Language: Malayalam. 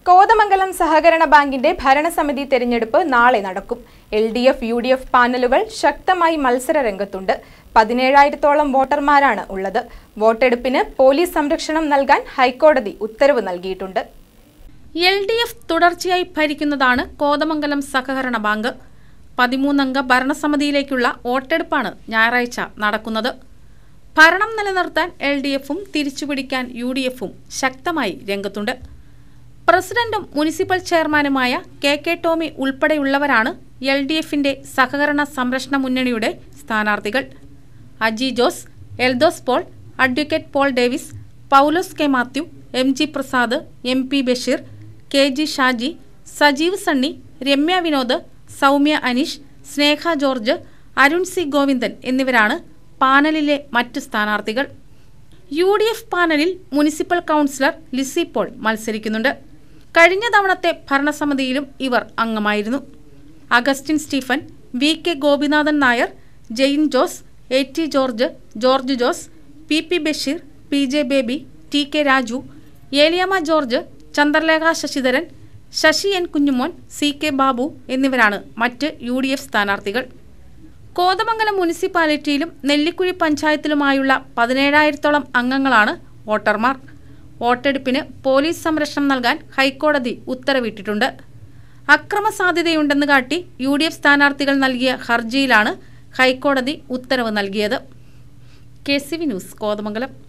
കോതമംഗലം സഹകരണ ബാങ്കിന്റെ ഭരണസമിതി തെരഞ്ഞെടുപ്പ് നാളെ നടക്കും L D F U D F പാനലുകൾ ശക്തമായി മത്സര രംഗത്തുണ്ട് പതിനേഴായിരത്തോളം വോട്ടർമാരാണ് ഉള്ളത് വോട്ടെടുപ്പിന് പോലീസ് സംരക്ഷണം നൽകാൻ ഹൈക്കോടതി ഉത്തരവ് നൽകിയിട്ടുണ്ട് എൽ ഡി എഫ് തുടർച്ചയായി ഭരിക്കുന്നതാണ് കോതമംഗലം സഹകരണ ബാങ്ക് പതിമൂന്നംഗ ഭരണസമിതിയിലേക്കുള്ള വോട്ടെടുപ്പാണ് ഞായറാഴ്ച നടക്കുന്നത് ഭരണം നിലനിർത്താൻ എൽ ഡി എഫും തിരിച്ചുപിടിക്കാൻ യു ഡി എഫും ശക്തമായി രംഗത്തുണ്ട് പ്രസിഡന്റും മുനിസിപ്പൽ ചെയർമാനുമായ കെ കെ ടോമി ഉൾപ്പെടെയുള്ളവരാണ് എൽ ഡി എഫിന്റെ സഹകരണ സംരക്ഷണ മുന്നണിയുടെ സ്ഥാനാർത്ഥികൾ Aji Jose Eldhose Paul advocate Paul Davis Paulose K Mathew M G Prasad M P Basheer K G Shaji Sajeev Sunny Ramya Vinod Soumya Aneesh Sneha George Arun C Govindan എന്നിവരാണ് പാനലിലെ മറ്റു സ്ഥാനാർത്ഥികൾ യു ഡി എഫ് പാനലിൽ മുനിസിപ്പൽ കൗൺസിലർ ലിസി പോൾ മത്സരിക്കുന്നുണ്ട് കഴിഞ്ഞ തവണത്തെ ഭരണസമിതിയിലും ഇവർ അംഗമായിരുന്നു Augustine Stephen V K Gopinathan Nair Jain Jose A T George George Jose P P Basheer P J Baby T K Raju Eliyamma George Chandralekha Sasidharan Sasi N Kunjumon C K Babu എന്നിവരാണ് മറ്റ് യു ഡി എഫ് സ്ഥാനാർത്ഥികൾ കോതമംഗലം മുനിസിപ്പാലിറ്റിയിലും നെല്ലിക്കുഴി പഞ്ചായത്തിലുമായുള്ള പതിനേഴായിരത്തോളം അംഗങ്ങളാണ് വോട്ടർമാർ വോട്ടെടുപ്പിന് പോലീസ് സംരക്ഷണം നൽകാൻ ഹൈക്കോടതി ഉത്തരവിട്ടിട്ടുണ്ട് അക്രമ സാധ്യതയുണ്ടെന്ന് കാട്ടി യു ഡി എഫ് സ്ഥാനാർത്ഥികൾ നൽകിയ ഹർജിയിലാണ് ഹൈക്കോടതി ഉത്തരവ് നൽകിയത് K C V news Kothamangalam